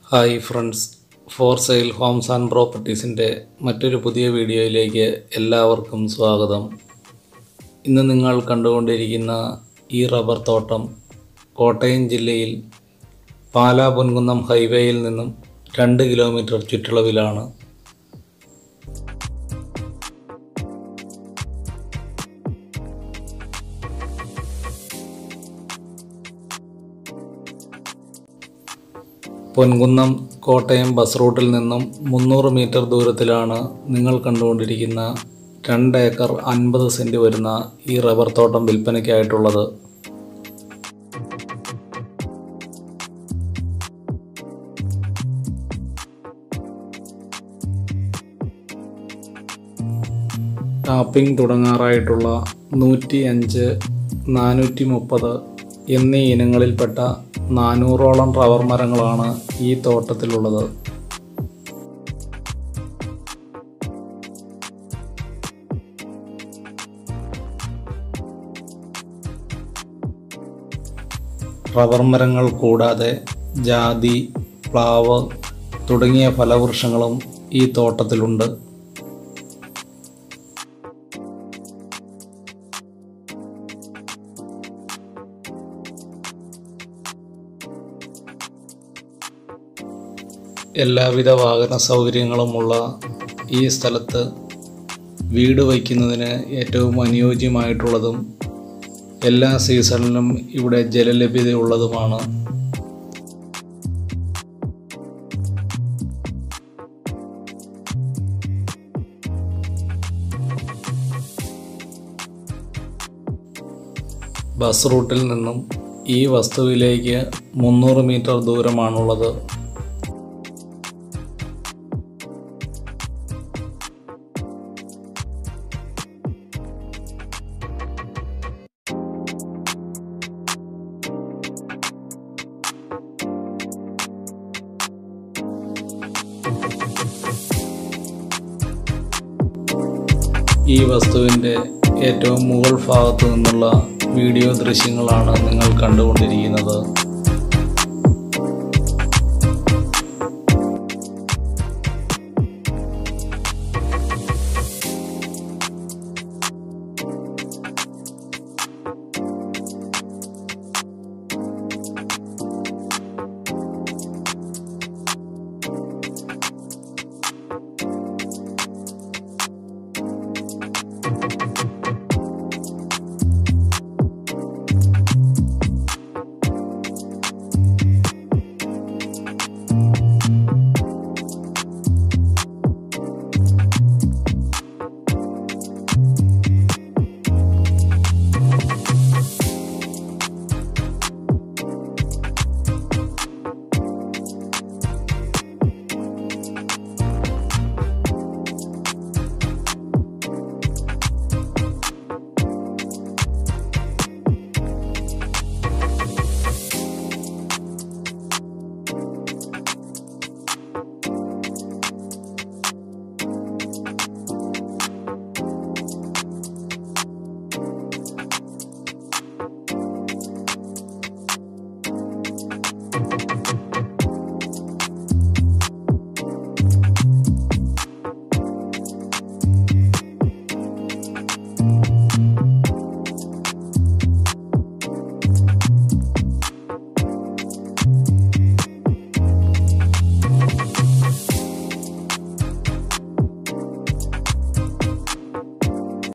hi friends for sale homes and പ്രോപ്പർട്ടീസിൻ്റെ മറ്റൊരു പുതിയ വീഡിയോയിലേക്ക് എല്ലാവർക്കും സ്വാഗതം ഇന്ന് നിങ്ങൾ കണ്ടുകൊണ്ടിരിക്കുന്ന ഈ റബ്ബർ തോട്ടം കോട്ടയം ജില്ലയിൽ പാലാ പൊൻകുന്നം ഹൈവേയിൽ നിന്നും രണ്ട് കിലോമീറ്റർ ചുറ്റളവിലാണ് പൊൻകുന്നം കോട്ടയം ബസ് റൂട്ടിൽ നിന്നും മുന്നൂറ് മീറ്റർ ദൂരത്തിലാണ് നിങ്ങൾ കണ്ടുകൊണ്ടിരിക്കുന്ന രണ്ട് ഏക്കർ അൻപത് സെൻറ്റ് വരുന്ന ഈ റബ്ബർ തോട്ടം വിൽപ്പനയ്ക്കായിട്ടുള്ളത് ടാപ്പിംഗ് തുടങ്ങാറായിട്ടുള്ള നൂറ്റി അഞ്ച് നാനൂറ്റി മുപ്പത് എന്നീ ഇനങ്ങളിൽപ്പെട്ട നാനൂറോളം റബ്ബർ മരങ്ങളാണ് ഈ തോട്ടത്തിലുള്ളത് റബ്ബർ മരങ്ങൾ കൂടാതെ ജാതി പ്ലാവ് തുടങ്ങിയ ഫലവൃക്ഷങ്ങളും ഈ തോട്ടത്തിലുണ്ട് എല്ലാവിധ വാഹന സൗകര്യങ്ങളുമുള്ള ഈ സ്ഥലത്ത് വീട് വയ്ക്കുന്നതിന് ഏറ്റവും അനുയോജ്യമായിട്ടുള്ളതും എല്ലാ സീസണിലും ഇവിടെ ജലലഭ്യതയുള്ളതുമാണ് ബസ് റൂട്ടിൽ നിന്നും ഈ വസ്തുവിലേക്ക് മുന്നൂറ് മീറ്റർ ദൂരമാണുള്ളത് ഈ വസ്തുവിൻ്റെ ഏറ്റവും മുകൾ ഭാഗത്തു നിന്നുള്ള വീഡിയോ ദൃശ്യങ്ങളാണ് നിങ്ങൾ കണ്ടുകൊണ്ടിരിക്കുന്നത്